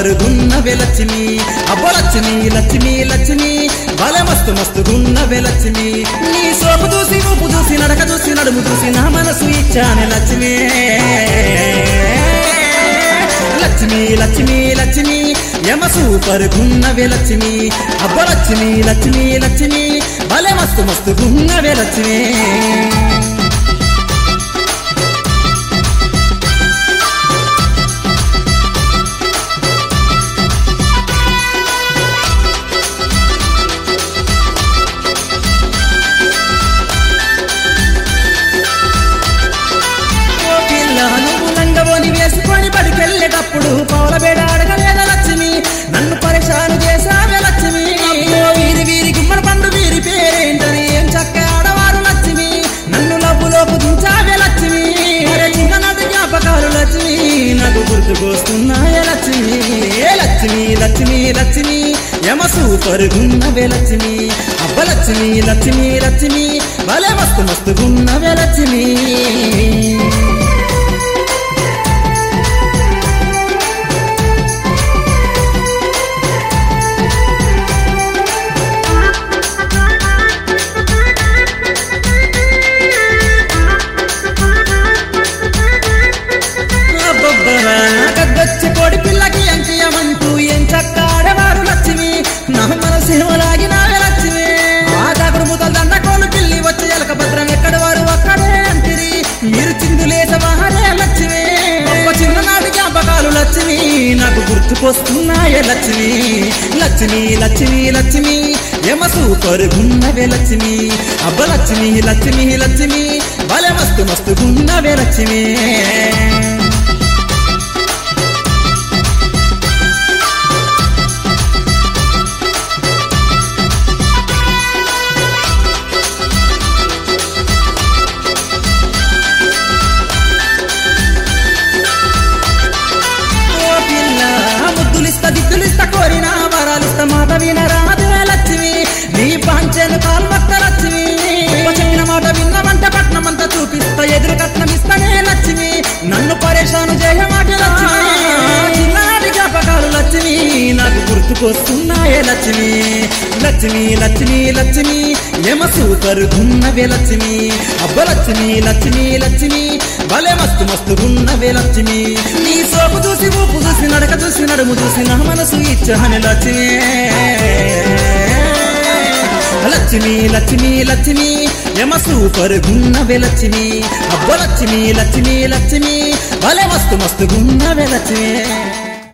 super గున్నవే లక్ష్మి అబ్బో లక్ష్మి లక్ష్మి లక్ష్మి భలే మస్తు మస్తు గున్నవే లక్ష్మి నీ సోపు చూసి ఊపు చూసి నడక చూసి నడుము చూసి నా మనసు ఇచ్చానే లక్ష్మి లక్ష్మి లక్ష్మి లక్ష్మి యమ సూపర్ గున్నవే లక్ష్మి అబ్బో లక్ష్మి లక్ష్మి లక్ష్మి భలే మస్తు మస్తు గున్నవే లక్ష్మి ఓ పిల్ల నువ్వు లంగబోని వేసుకొని బడికెళ్ళేటప్పుడు పౌల బేడ అడగలేద లక్ష్మి నన్ను పరేషాను చేసావే లక్ష్మి అబ్బో వీరి వీరి గుమ్మడి పండు వీరి పేరేంటని ఏం చక్క ఆడవారు లక్ష్మి నన్ను లబ్బులోపు దించావే లక్ష్మి అరే చిన్ననాటి జ్ఞాపకాలు లక్ష్మి నాకు గుర్తుకొస్తున్నాయే లక్ష్మి ఏ లక్ష్మి లక్ష్మి లక్ష్మి యమ సూపర్ గున్నవే లక్ష్మి అబ్బ లక్ష్మి లక్ష్మి లక్ష్మి భలే మస్తు మస్తు గున్నవే లక్ష్మి అబ్బబ్బరా, గద్దొచ్చి కోడి పిల్లకి అంకియమంటూ ఏం చక్క ఆడవారు లక్ష్మి నా మనసేమలాగి నావే లక్ష్మి ఆ దాకుడు ముదల దండకోలు పిల్లి వచ్చి ఎలక భద్రం ఎక్కడ వారు అక్కడే అంటిరి మీరు చిందులేస మహారే లక్ష్మి గొప్ప చిన్ననాటి జ్ఞాపకాలు లక్ష్మి నాకు గుర్తుకొస్తున్నాయే లక్ష్మి లక్ష్మి లక్ష్మి లక్ష్మి యమ సూపర్ గున్నవే లక్ష్మి అబ్బ లక్ష్మి లక్ష్మి లక్ష్మి భలే మస్తు మస్తు గున్నవే లక్ష్మి ఓ పిల్ల ముద్దులిస్తా దిద్దులిస్తా కోరిన వరాలిస్తా మాట వినరాదే లక్ష్మి నీ పాంచెను కాల్మక్క లక్ష్మి గొప్ప చెప్పిన మాట విన్నమంట పట్నమంతా చూపిస్తా ఎదురు కట్నం ఇస్తానే లక్ష్మి నన్ను పరేషాను చేయమాట లక్ష్మి చిన్ననాటి జ్ఞాపకాలు లక్ష్మి నాకు గుర్తుకొస్తున్నాయే లక్ష్మి లక్ష్మి లక్ష్మి లక్ష్మి యమ సూపర్ గున్నవే లక్ష్మి అబ్బ లక్ష్మి లక్ష్మి లక్ష్మి భలే మస్తు మస్తు గున్నవే లక్ష్మి నీ సోపు చూసి ఊపు చూసి నడక చూసి నడుము చూసి నా మనసు ఇచ్చాని లక్ష్మి లక్ష్మి లక్ష్మి లక్ష్మి యమ సూపర్ గున్నవే లక్ష్మి అబ్బ లక్ష్మి లక్ష్మి లక్ష్మి భలే మస్తు మస్తు గున్నవే లక్ష్మి